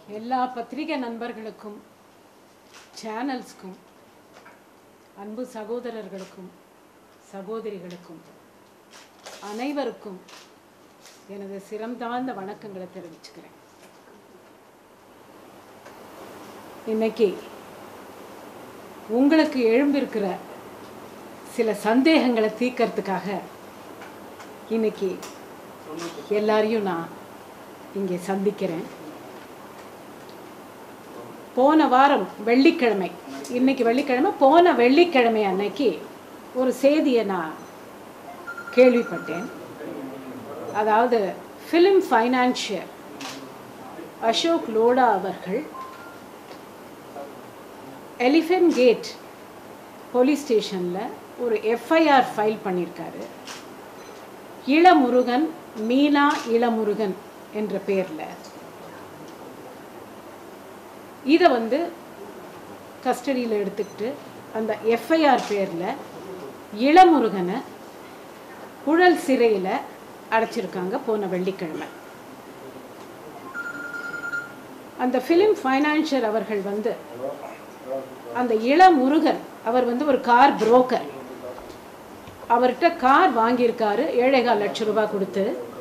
எல்லா பத்திரிகை நண்பர்களுக்கும் சேனல்ஸ்க்கும் அன்பு சகோதரர்களுக்கும் சகோதரிகளுக்கும் அனைவருக்கும் எனது சிரம் தாழ்ந்த வணக்கங்களை தெரிவிச்சுக்கிறேன் இன்னைக்கு உங்களுக்கு எழும்பிருக்கிற சில சந்தேகங்களை தீர்க்கறதுக்காக இன்னைக்கு எல்லாரையும் நான் இங்கே சந்திக்கிறேன் போன வாரம் வெள்ளிக்கிழமை இன்னைக்கு வெள்ளிக்கிழமை போன வெள்ளிக்கிழமை அன்னைக்கு ஒரு செய்தியை நான் கேள்விப்பட்டேன் அதாவது ஃபிலிம் ஃபைனான்ஷியர் அசோக் லோடா அவர்கள் எலிஃபென்ட் கேட் போலீஸ் ஸ்டேஷனில் ஒரு எஃப்ஐஆர் ஃபைல் பண்ணியிருக்காரு இளமுருகன் மீனா இளமுருகன் என்ற பேரில் இதை வந்து கஸ்டடியில் எடுத்துக்கிட்டு அந்த எஃப்ஐஆர் பேரில் இளமுருகனை புழல் சிறையில் அடைச்சிருக்காங்க போன வெள்ளிக்கிழமை அந்த ஃபிலிம் ஃபைனான்ஷியர் அவர்கள் வந்து அந்த இளமுருகன் அவர் வந்து ஒரு கார் புரோக்கர் அவர்கிட்ட கார் வாங்கியிருக்காரு ஏழேகால் லட்சம் ரூபாய் கொடுத்து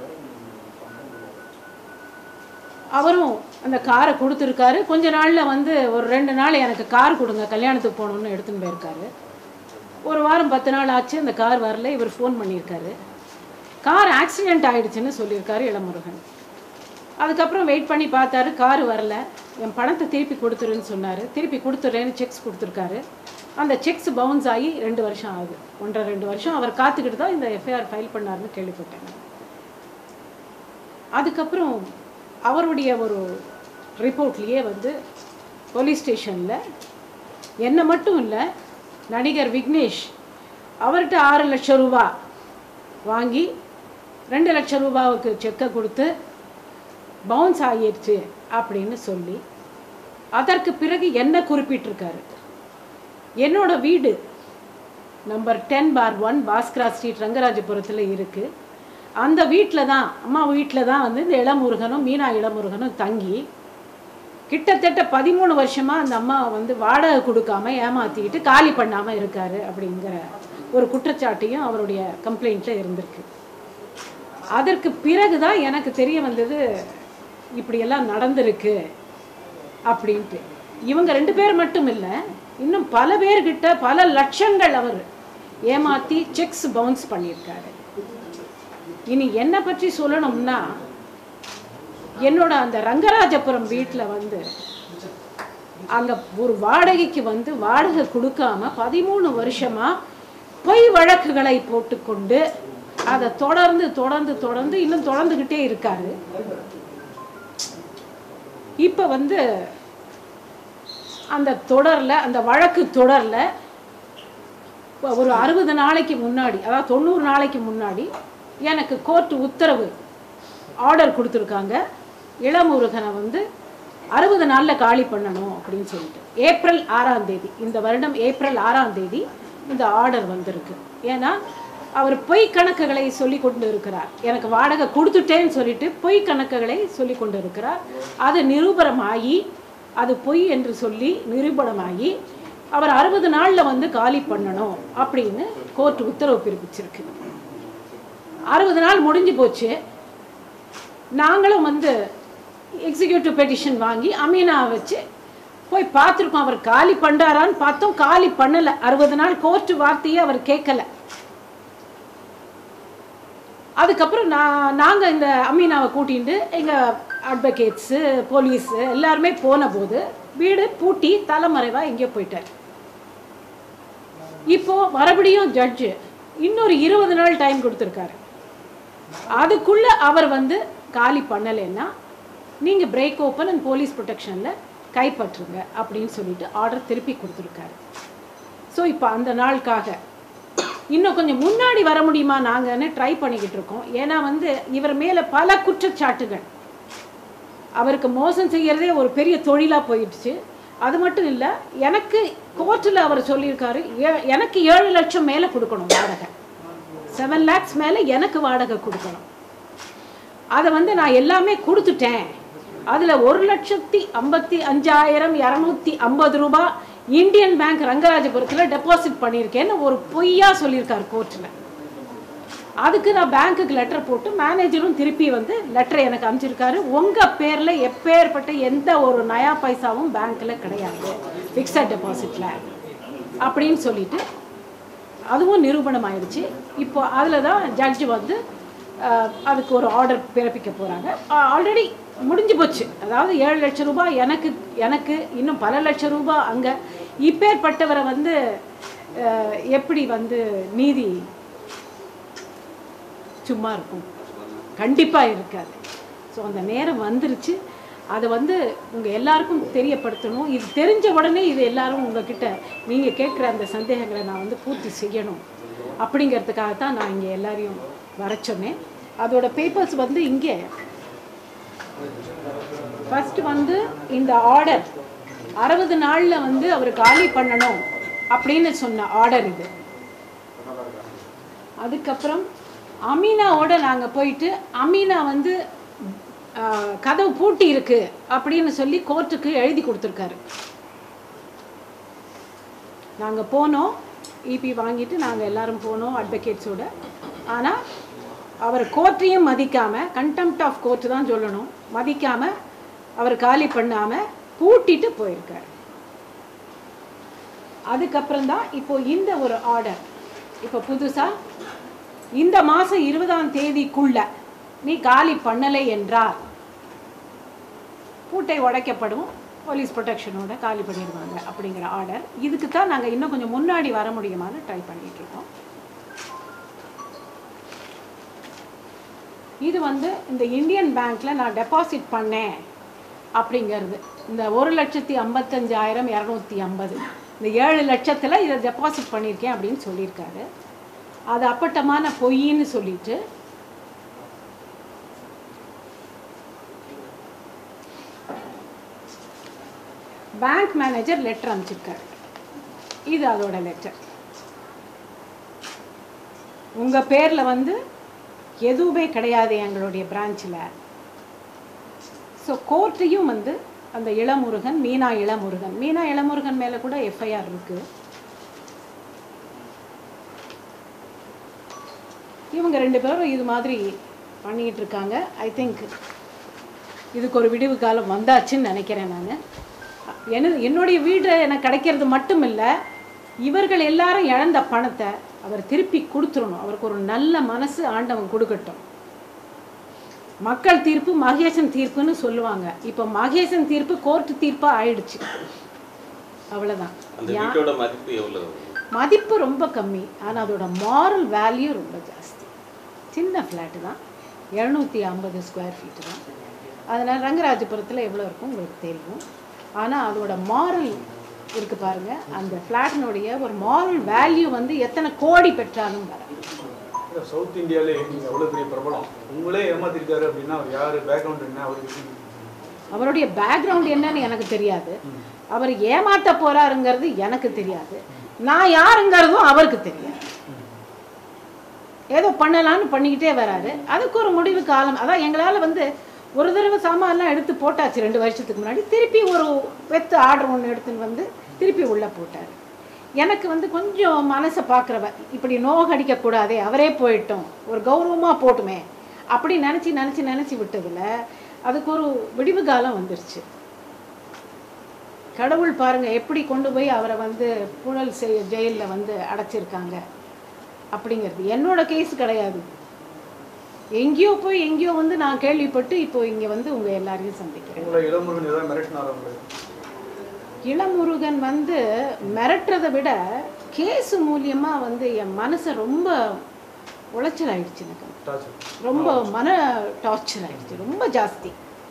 அவரும் அந்த காரை கொடுத்துருக்காரு கொஞ்ச நாளில் வந்து ஒரு ரெண்டு நாள் எனக்கு கார் கொடுங்க கல்யாணத்துக்கு போகணுன்னு எடுத்துன்னு போயிருக்காரு ஒரு வாரம் பத்து நாள் ஆச்சு அந்த கார் வரல இவர் ஃபோன் பண்ணியிருக்காரு கார் ஆக்சிடெண்ட் ஆயிடுச்சுன்னு சொல்லியிருக்காரு இளமுருகன் அதுக்கப்புறம் வெயிட் பண்ணி பார்த்தாரு கார் வரல என் பணத்தை திருப்பி கொடுத்துருன்னு சொன்னார் திருப்பி கொடுத்துட்றேன்னு செக்ஸ் கொடுத்துருக்காரு அந்த செக்ஸ் பவுன்ஸ் ஆகி ரெண்டு வருஷம் ஆகுது ஒன்றரை ரெண்டு வருஷம் அவர் காத்துக்கிட்டு தான் இந்த எஃப்ஐஆர் ஃபைல் பண்ணாருன்னு கேள்விப்பட்டேன் அதுக்கப்புறம் அவருடைய ஒரு ரிப்போர்ட்லேயே வந்து போலீஸ் ஸ்டேஷனில் என்ன மட்டும் இல்லை நடிகர் விக்னேஷ் அவர்கிட்ட ஆறு லட்சம் ரூபா வாங்கி ரெண்டு லட்சம் ரூபாவுக்கு செக்கை கொடுத்து பவுன்ஸ் ஆகிடுச்சு அப்படின்னு சொல்லி அதற்கு பிறகு என்ன குறிப்பிட்டிருக்காரு என்னோட வீடு number ten bar one Bhaskara street ரங்கராஜபுரத்தில் இருக்குது அந்த வீட்டில் தான் அம்மா வீட்டில் தான் வந்து இந்த இளமுருகனும் மீனா இளமுருகனும் தங்கி கிட்டத்தட்ட பதிமூணு வருஷமாக அந்த அம்மா வந்து வாடகை கொடுக்காம ஏமாற்றிக்கிட்டு காலி பண்ணாமல் இருக்காரு அப்படிங்கிற ஒரு குற்றச்சாட்டையும் அவருடைய கம்ப்ளைண்ட்டில் இருந்திருக்கு அதற்கு பிறகு தான் எனக்கு தெரிய வந்தது இப்படியெல்லாம் நடந்திருக்கு அப்படின்ட்டு இவங்க ரெண்டு பேர் மட்டும் இல்லை இன்னும் பல பேர்கிட்ட பல லட்சங்கள் அவர் ஏமாற்றி செக்ஸ் பவுன்ஸ் பண்ணியிருக்காரு இனி என்னை பற்றி சொல்லணும்னா என்னோட அந்த ரங்கராஜபுரம் வீட்டில் வந்து அங்கே ஒரு வாடகைக்கு வந்து வாடகை கொடுக்காம பதிமூணு வருஷமா பொய் வழக்குகளை போட்டுக்கொண்டு அதை தொடர்ந்து தொடர்ந்து தொடர்ந்து இன்னும் தொடர்ந்துக்கிட்டே இருக்காரு இப்போ வந்து அந்த தொடரில் அந்த வழக்கு தொடரில் ஒரு அறுபது நாளைக்கு முன்னாடி அதாவது தொண்ணூறு நாளைக்கு முன்னாடி எனக்கு கோர்ட் உத்தரவு ஆர்டர் கொடுத்துருக்காங்க இளமுருகனை வந்து அறுபது நாளில் காலி பண்ணணும் அப்படின்னு சொல்லிட்டு ஏப்ரல் ஆறாம் தேதி இந்த வருடம் ஏப்ரல் ஆறாம் தேதி இந்த ஆர்டர் வந்திருக்கு ஏன்னா அவர் பொய் கணக்குகளை சொல்லி கொண்டு இருக்கிறார் எனக்கு வாடகை கொடுத்துட்டேன்னு சொல்லிட்டு பொய் கணக்குகளை சொல்லி கொண்டு இருக்கிறார் அது நிரூபணமாகி அது பொய் என்று சொல்லி நிரூபணமாகி அவர் அறுபது நாளில் வந்து காலி பண்ணணும் அப்படின்னு கோர்ட் உத்தரவு பிறப்பிச்சிருக்கு அறுபது நாள் முடிஞ்சு போச்சு நாங்களும் வந்து எக்ஸிக்யூட்டிவ் பெட்டிஷன் வாங்கி அமீனா வச்சு போய் பார்த்துருக்கோம் அவர் காலி பண்ணுறாரான்னு பார்த்தோம் காலி பண்ணலை அறுபது நாள் கோர்ட்டு வார்த்தையே அவர் கேட்கல அதுக்கப்புறம் நான் நாங்கள் இந்த அமீனாவை கூட்டிகிட்டு எங்கள் அட்வொகேட்ஸு போலீஸு எல்லாருமே போன போது வீடு பூட்டி தலைமறைவாக எங்கேயோ போயிட்டார் இப்போ மறுபடியும் ஜட்ஜு இன்னொரு இருபது நாள் டைம் கொடுத்துருக்காரு அதுக்குள்ள அவர் வந்து காலி பண்ணலைன்னா நீங்கள் பிரேக் ஓப்பன் அண்ட் போலீஸ் ப்ரொடெக்ஷனில் கைப்பற்றுங்க அப்படின்னு சொல்லிட்டு ஆர்டர் திருப்பி கொடுத்துருக்காரு ஸோ இப்போ அந்த நாளுக்காக இன்னும் கொஞ்சம் முன்னாடி வர முடியுமா நாங்கன்னு ட்ரை பண்ணிக்கிட்டு இருக்கோம் ஏன்னா வந்து இவர் மேலே பல குற்றச்சாட்டுகள் அவருக்கு மோசம் செய்கிறதே ஒரு பெரிய தொழிலாக போயிடுச்சு அது மட்டும் இல்லை எனக்கு கோர்ட்டில் அவர் சொல்லியிருக்காரு ஏ- எனக்கு ஏழு லட்சம் மேலே கொடுக்கணும் வாடகை செவன் லேக்ஸ் மேலே எனக்கு வாடகை கொடுக்கணும் அதை வந்து நான் எல்லாமே கொடுத்துட்டேன் அதில் ஒரு லட்சத்தி ஐம்பத்தி அஞ்சாயிரம் இரநூத்தி ஐம்பது ரூபாய் இந்தியன் பேங்க் ரங்கராஜபுரத்தில் டெபாசிட் பண்ணியிருக்கேன்னு ஒரு பொய்யா சொல்லியிருக்காரு கோர்ட்டில் அதுக்கு நான் பேங்க்குக்கு லெட்டர் போட்டு மேனேஜரும் திருப்பி வந்து லெட்டர் எனக்கு அனுப்பிச்சிருக்காரு உங்கள் பேரில் எப்பேற்பட்ட எந்த ஒரு நயா பைசாவும் பேங்க்கில் கிடையாது ஃபிக்ஸட் டெபாசிட்டில் அப்படின்னு சொல்லிட்டு அதுவும் நிரூபணம் ஆயிடுச்சு இப்போ அதில் தான் ஜட்ஜ் வந்து அஹ், அதுக்கு ஒரு ஆர்டர் பிறப்பிக்க போகிறாங்க ஆல்ரெடி முடிஞ்சு போச்சு அதாவது ஏழு லட்சம் ரூபாய் எனக்கு எனக்கு இன்னும் பல லட்சம் ரூபாய் அங்கே இப்பேற்பட்டவரை வந்து அஹ், எப்படி வந்து நீதி சும்மா இருக்கும் கண்டிப்பாக இருக்காது ஸோ அந்த நேரம் வந்துருச்சு அதை வந்து உங்கள் எல்லாருக்கும் தெரியப்படுத்தணும் இது தெரிஞ்ச உடனே இது எல்லாரும் உங்ககிட்ட நீங்கள் கேட்குற அந்த சந்தேகங்களை நான் வந்து பூர்த்தி செய்யணும் அப்படிங்கிறதுக்காக தான் நான் இங்கே எல்லாரையும் வர சொன்னேன் அதோட பேப்பர்ஸ் வந்து இங்கே ஃபர்ஸ்ட் வந்து இந்த ஆர்டர் அறுபது நாளில் வந்து அவர் காலி பண்ணணும் அப்படின்னு சொன்ன ஆர்டர் இது அதுக்கப்புறம் அமீனாவோட நாங்கள் போயிட்டு அமீனா வந்து ஆஹ், கதவு பூட்டி இருக்கு அப்படின்னு சொல்லி கோர்ட்டுக்கு எழுதி கொடுத்துருக்காரு நாங்கள் போனோம் இபி வாங்கிட்டு நாங்கள் எல்லாரும் போனோம் அட்வொகேட்ஸோட ஆனால் அவர் கோர்ட்டையும் மதிக்காமல் கண்டெம்ட் ஆஃப் கோர்ட் தான் சொல்லணும் மதிக்காமல் அவர் காலி பண்ணாமல் பூட்டிட்டு போயிருக்காரு அதுக்கப்புறம் தான் இப்போ இந்த ஒரு ஆர்டர் இப்போ புதுசாக இந்த மாதம் இருபதாம் தேதிக்குள்ள நீ காலி பண்ணலை என்றால் பூட்டை உடைக்கப்படும் போலீஸ் ப்ரொடெக்ஷனோட காலி பண்ணிடுவாங்க அப்படிங்கிற ஆர்டர் இதுக்கு தான் நாங்கள் இன்னும் கொஞ்சம் முன்னாடி வர முடியுமான்னு ட்ரை பண்ணிட்டு இருக்கோம் இது வந்து இந்த இந்தியன் பேங்க்ல நான் டெபாசிட் பண்ணேன் அப்படிங்கிறது இந்த ஒரு லட்சத்தி ஐம்பத்தஞ்சாயிரம் இரநூத்தி ஐம்பது இந்த ஏழு லட்சத்தில் இதை டெபாசிட் பண்ணியிருக்கேன் அப்படின்னு சொல்லியிருக்காரு அது அப்பட்டமான பொய்ன்னு சொல்லிட்டு பேங்க் மேனேஜர் லெட்டர் அனுப்பிச்சிருக்காரு இது அதோட லெட்டர் உங்கள் பேரில் வந்து எதுவுமே கிடையாது எங்களுடைய பிரான்ச்சில் ஸோ கோர்ட்டையும் வந்து அந்த இளமுருகன் மீனா இளமுருகன் மீனா இளமுருகன் மேலே கூட எஃப்ஐஆர் இருக்குது இவங்க ரெண்டு பேரும் இது மாதிரி பண்ணிக்கிட்டு இருக்காங்க ஐ திங்க் இதுக்கு ஒரு விடிவு காலம் வந்தாச்சுன்னு நினைக்கிறேன் நான் எனது என்னுடைய வீடு எனக்கு கிடைக்கிறது மட்டும் இல்லை இவர்கள் எல்லாரும் இழந்த பணத்தை அவர் திருப்பி கொடுத்துடணும் அவருக்கு ஒரு நல்ல மனசு ஆண்டவன் கொடுக்கட்டும் மக்கள் தீர்ப்பு மகேசன் தீர்ப்புன்னு சொல்லுவாங்க இப்போ மகேசன் தீர்ப்பு கோர்ட் தீர்ப்பா ஆயிடுச்சு அவ்வளவுதான் அந்த வீட்டோட மதிப்பு எவ்வளவு மதிப்பு ரொம்ப கம்மி ஆனால் அதோட மாரல் வேல்யூ ரொம்ப ஜாஸ்தி சின்ன ஃப்ளாட்டு தான் இரநூத்தி ஐம்பது ஸ்கொயர் ஃபீட்டு தான் அதனால் ரங்கராஜபுரத்தில் எவ்வளோ இருக்கும் உங்களுக்கு தெரியும் ஆனால் அதோட மாரல் இருக்கு பாருங்க அந்த ஃப்ளாட்டினுடைய ஒரு மாரல் வேல்யூ வந்து எத்தனை கோடி பெற்றாலும் வர சவுத் இந்தியாவிலே நீங்கள் எவ்வளோ பெரிய பிரபலம் உங்களே ஏமாத்திருக்காரு அப்படின்னா அவர் யார் பேக்ரவுண்ட் என்ன அவருக்கு அவருடைய பேக்ரவுண்ட் என்னன்னு எனக்கு தெரியாது அவர் ஏமாத்த போறாருங்கிறது எனக்கு தெரியாது நான் யாருங்கிறதும் அவருக்கு தெரியாது ஏதோ பண்ணலான்னு பண்ணிக்கிட்டே வராரு அதுக்கு ஒரு முடிவு காலம் அதான் எங்களால் வந்து ஒரு தடவை சாமான்லாம் எடுத்து போட்டாச்சு ரெண்டு வருஷத்துக்கு முன்னாடி திருப்பி ஒரு வெத்து ஆர்டர் ஒன்று எடுத்துன்னு வந்து திருப்பி உள்ளே போட்டார் எனக்கு வந்து கொஞ்சம் மனசை பார்க்குறவ இப்படி நோகடிக்கக்கூடாதே அவரே போயிட்டோம் ஒரு கௌரவமாக போட்டுமே அப்படி நினச்சி நினச்சி நினச்சி விட்டதில் அதுக்கு ஒரு விடிவு காலம் வந்துருச்சு கடவுள் பாருங்க எப்படி கொண்டு போய் அவரை வந்து புழல் செய் ஜெயிலில் வந்து அடைச்சிருக்காங்க அப்படிங்கிறது என்னோட கேஸ் கிடையாது எங்கேயோ போய் எங்கேயோ வந்து நான் கேள்விப்பட்டு இப்போ இங்கே வந்து உங்கள் எல்லாரையும் சந்திக்கிறேன் உங்களை இளமுருகன் ஏதாவது மிரட்டினார் உங்களுக்கு இளமுருகன் வந்து மிரட்டுறதை விட கேஸ் மூலியமா வந்து என் மனசை ரொம்ப உளைச்சல் ஆயிடுச்சு எனக்கு டார்ச்சர் ரொம்ப மன டார்ச்சர் ஆயிடுச்சு ரொம்ப ஜாஸ்தி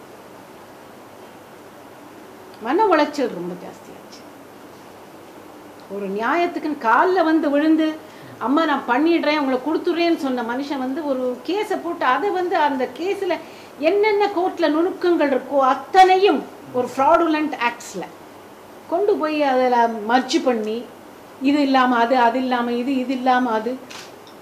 மன உளைச்சல் ரொம்ப ஜாஸ்தி ஆச்சு ஒரு நியாயத்துக்குன்னு காலில் வந்து விழுந்து அம்மா நான் பண்ணிடுறேன் உங்களை கொடுத்துட்றேன்னு சொன்ன மனுஷன் வந்து ஒரு கேஸை போட்டு அதை வந்து அந்த கேஸில் என்னென்ன கோர்ட்டில் நுணுக்கங்கள் இருக்கோ அத்தனையும் ஒரு ஃப்ராடுலண்ட் ஆக்ட்ஸில் கொண்டு போய் அதில் மர்ஜ் பண்ணி இது இல்லாமல் அது அது இல்லாமல் இது இது இல்லாமல் அது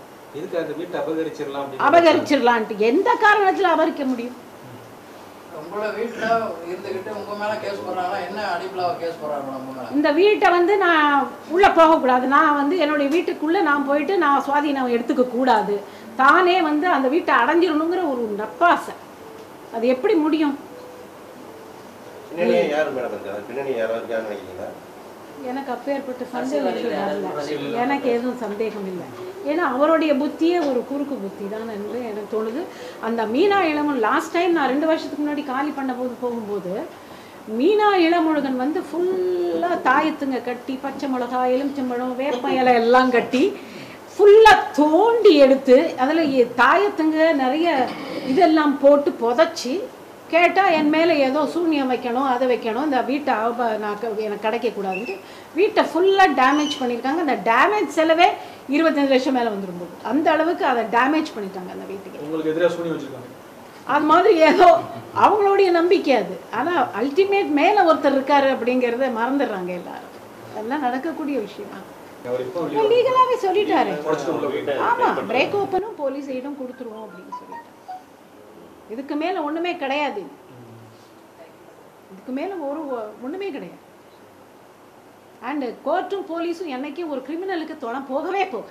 இதுக்கு அந்த வீட்டை அபகரிச்சிடலாம் அப்படின்னு அபகரிச்சிடலான்ட்டு எந்த காரணத்தில் அபகரிக்க முடியும் உங்களோட வீட்டுல இருந்துகிட்டு உங்க மேல கேஸ் போடுறாங்களா என்ன அடிப்புல கேஸ் போடுறாங்க உங்க மேல இந்த வீட்டை வந்து நான் உள்ளே போகக்கூடாது நான் வந்து என்னுடைய வீட்டுக்குள்ளே நான் போயிட்டு நான் சுவாதீனம் எடுத்துக்க கூடாது தானே வந்து அந்த வீட்டை அடைஞ்சிடணுங்கிற ஒரு நப்பாசை அது எப்படி முடியும் பின்னணியே யார் மேடம் இருக்கு அது பின்னணி யாராவது இருக்கான்னு நினைக்கிறீங்களா எனக்கு அப்பேற்பட்ட சந்தேகம் வரல எனக்கு எதுவும் சந்தேகம் இல்லை ஏன்னா அவருடைய புத்தியே ஒரு குறுக்கு புத்தி தான் என்று எனக்கு தோணுது அந்த மீனா இளமன் லாஸ்ட் டைம் நான் ரெண்டு வருஷத்துக்கு முன்னாடி காலி பண்ண போது போகும்போது மீனா இளமுழுகன் வந்து ஃபுல்லாக தாயத்துங்க கட்டி பச்சை மிளகாய் எலுமிச்சம்பழம் வேப்ப இலை எல்லாம் கட்டி ஃபுல்லாக தோண்டி எடுத்து அதில் தாயத்துங்க நிறைய இதெல்லாம் போட்டு புதைச்சி கேட்டால் என் மேலே ஏதோ சூன்யம் வைக்கணும் அதை வைக்கணும் இந்த வீட்டை அவப நான் க- எனக்கு கிடைக்கக்கூடாதுன்ட்டு வீட்டை ஃபுல்லாக டேமேஜ் பண்ணியிருக்காங்க அந்த டேமேஜ் செலவே இருபத்தஞ்சு லட்சம் மேலே வந்துடும் போது அந்த அளவுக்கு அதை டேமேஜ் பண்ணிட்டாங்க அந்த வீட்டுக்கு உங்களுக்கு எதிராக சூனி வச்சிருக்காங்க அது மாதிரி ஏதோ அவங்களுடைய நம்பிக்கை அது ஆனால் அல்டிமேட் மேலே ஒருத்தர் இருக்காரு அப்படிங்கிறத மறந்துடுறாங்க எல்லாரும் அதெல்லாம் நடக்கக்கூடிய விஷயம் அவர் இப்போ வெளியே லீகலாகவே சொல்லிட்டாரு உடச்சிட்டு உள்ள போயிட்டு ஆமாம் பிரேக் ஓப்பனும் போலீஸ் எய்டும் கொடுத்துருவோம் அப்படின்னு சொல்லிட்டாங்க இதுக்கு மேலே ஒன்றுமே கிடையாது இதுக்கு மேலே ஒரு ஒ- ஒண்ணுமே கிடையாது அண்டு கோர்ட்டும் போலீஸும் என்னைக்கும் ஒரு கிரிமினலுக்கு தொட போகவே போக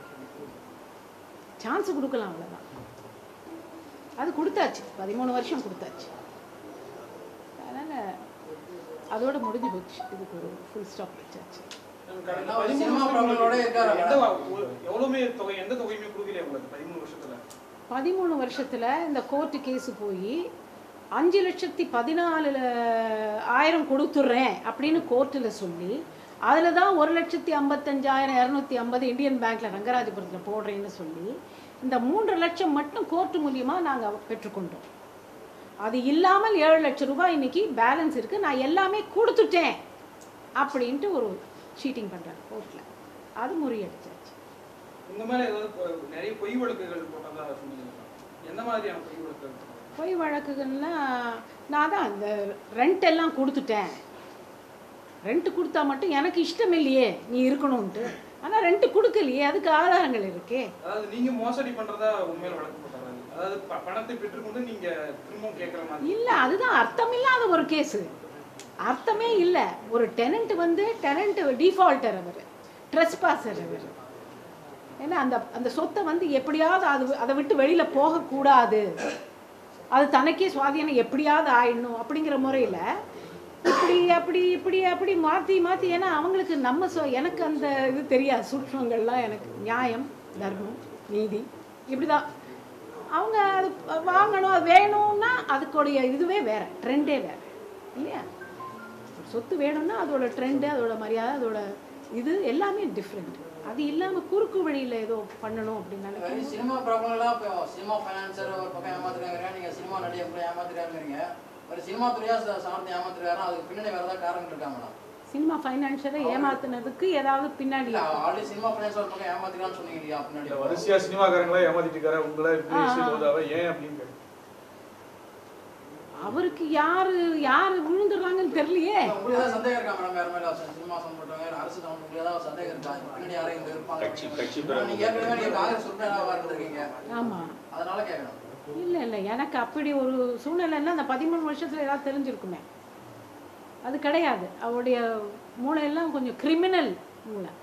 சான்ஸ் கொடுக்கலாம் அவ்வளோதான் அது கொடுத்தாச்சு பதிமூணு வருஷம் கொடுத்தாச்சு அதனால் அதோட முடிஞ்சு போச்சு இதுக்கு ஒரு ஃபுல் ஸ்டாப் வச்சாச்சு என்ன ஒரு சினிமா ப்ராப்ளங்களோட இருக்காரு எந்த மேடம். வ- எவ்வளவுமே தொகை எந்த தொகையுமே கொடுக்கலையா உங்களுக்கு பதிமூணு வருஷத்துல பதிமூணு வருஷத்துல இந்த கோர்ட்டு கேஸ் போய் அஞ்சு லட்சத்தி பதினாலு ஆயிரம் கொடுத்துட்றேன் அப்படின்னு கோர்ட்டில் சொல்லி அதில் தான் ஒரு லட்சத்தி ஐம்பத்தஞ்சாயிரம் இரநூத்தி ஐம்பது இந்தியன் பேங்க்கில் ரங்கராஜபுரத்தில் போடுறேன்னு சொல்லி இந்த மூன்று லட்சம் மட்டும் கோர்ட்டு மூலியமாக நாங்கள் பெற்றுக்கொண்டோம் அது இல்லாமல் ஏழு லட்சம் ரூபாய் இன்னைக்கு பேலன்ஸ் இருக்குது நான் எல்லாமே கொடுத்துட்டேன் அப்படின்ட்டு ஒரு சீட்டிங் பண்ணுறாங்க கோர்ட்டில் அது முறியடிச்சாச்சு உங்க மேல ஏதாவது பொ- நிறைய பொய் வழக்குகள் போட்டதா சொன்னீங்க எந்த மாதிரியான பொய் வழக்குகள் பொய் வழக்குகள்னா நான் தான் இந்த ரெண்ட் எல்லாம் கொடுத்துட்டேன் ரெண்ட் கொடுத்தா மட்டும் எனக்கு இஷ்டம் இல்லையே நீ இருக்கணும்ன்ட்டு ஆனால் ரெண்ட் கொடுக்கலையே அதுக்கு ஆதாரங்கள் இருக்கே அதாவது நீங்க மோசடி பண்றதா உண்மையில வழக்கு போட்டாங்க அதாவது ப- பணத்தை பெற்றுக்கொண்டு நீங்க திரும்பவும் கேட்கற மாதிரி இல்லை அதுதான் அர்த்தமில்லாத ஒரு கேஸு அர்த்தமே இல்லை ஒரு டெனண்ட் வந்து டெனண்ட் டிஃபால்ட்டர் அவர் ட்ரெஸ்பாசர் அவர் ஏன்னா அந்த அந்த சொத்தை வந்து எப்படியாவது அது அதை விட்டு வெளியில் போகக்கூடாது அது தனக்கே சுவாதீனம் எப்படியாவது ஆயிடணும் அப்படிங்கிற முறையில் இப்படி அப்படி இப்படி அப்படி மாற்றி மாற்றி ஏன்னா அவங்களுக்கு நம்ம சொ எனக்கு அந்த இது தெரியாது சூட்சங்கள்லாம் எனக்கு நியாயம் தர்மம் நீதி இப்படிதான் அவங்க அது வாங்கணும் அது வேணும்னா அதுக்குடைய இதுவே வேற ட்ரெண்டே வேற இல்லையா சொத்து வேணும்னா அதோட ட்ரெண்டு அதோட மரியாதை அதோட இது எல்லாமே டிஃப்ரெண்ட் அது இல்லாமல் குறுக்கு வழியில் ஏதோ பண்ணணும் அப்படின்னு வெறும் நினைக்கிறேன் சினிமா ப்ராப்ளம்லாம் இப்போ சினிமா ஃபைனான்சர் ஒரு பக்கம் ஏமாத்துறாங்க நீங்க சினிமா நடிகர் கூட ஏமாத்துறாங்க ஒரு சினிமா துறையா ச- சார்ந்து ஏமாத்துறாரு அதுக்கு பின்னாடி வேற ஏதாவது காரணங்கள் இருக்கா மேடம் சினிமா ஃபைனான்ஷியலை ஏமாத்துனதுக்கு ஏதாவது பின்னாடி இல்ல ஆல்ரெடி சினிமா ஃபைனான்ஸ் ஒரு பக்கம் ஏமாத்துறான்னு சொன்னீங்க இல்லையா இல்ல பின்னாடி வரிசையா சினிமாக்காரங்களா ஏமாத்திட்டு இருக்காரு உங்களை இப்படி ஆ, ஆ. விஷயம் போதாவ ஏன் அப்படின்னு கேட்டேன். அவருக்கு யாரு யாரு விழுந்துடுறாங்கன்னு தெரியலையே உங்களுக்கு ஏதாவது சந்தேகம் இருக்கா மேடம் வேற மேல சினிமா சம்பந்தப்பட்டவங்க அரசு சம்பந்தம் உங்களுக்கு ஏதாவது சந்தேகம் இருக்கா பின்னாடி யாரும் இங்க இருப்பாங்க கட்சி- கட்சி ஏன்னா நீங்க ஏற்கனவே நீங்க காங்கிரஸ் உறுப்பினராக இருந்திருக்கீங்க ஆமாம் அதனால கேட்கணும் இல்லை இல்லை எனக்கு அப்படி ஒரு சூழ்நிலைன்னா அந்த பதிமூணு வருஷத்தில் ஏதாவது தெரிஞ்சிருக்குமே அது கிடையாது அவருடைய மூளையெல்லாம் கொஞ்சம் கிரிமினல் மூளை